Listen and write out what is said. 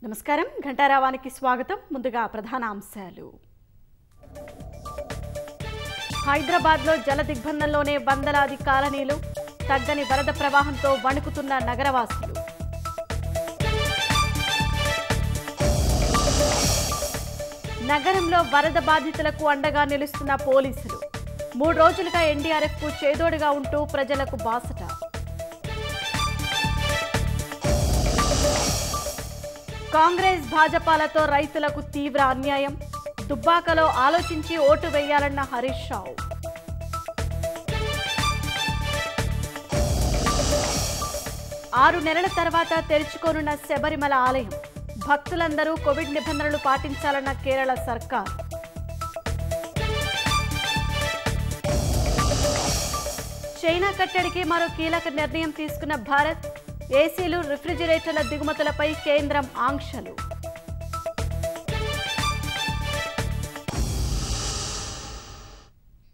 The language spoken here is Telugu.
నమస్కారం ఘంటారావానికి స్వాగతం ముందుగా ప్రధాన అంశాలు హైదరాబాద్లో జల దిగ్బంధంలోనే వందలాది కాలనీలు తగ్గని వరద ప్రవాహంతో వణుకుతున్న నగరవాసులు నగరంలో వరద బాధితులకు అండగా నిలుస్తున్న పోలీసులు మూడు రోజులుగా ఎన్డీఆర్ఎఫ్ కు చేదోడుగా ఉంటూ ప్రజలకు బాసట కాంగ్రెస్ భాజపాలతో రైతులకు తీవ్ర అన్యాయం దుబ్బాకలో ఆలోచించి ఓటు వేయాలన్న హరీష్ రావు ఆరు నెలల తర్వాత తెరుచుకోనున్న శబరిమల ఆలయం భక్తులందరూ కోవిడ్ నిబంధనలు పాటించాలన్న కేరళ సర్కార్ చైనా కట్టడికి మరో కీలక నిర్ణయం తీసుకున్న భారత్ ఏసీలు రిఫ్రిజిరేటర్ల దిగుమతులపై కేంద్రం ఆంక్షలు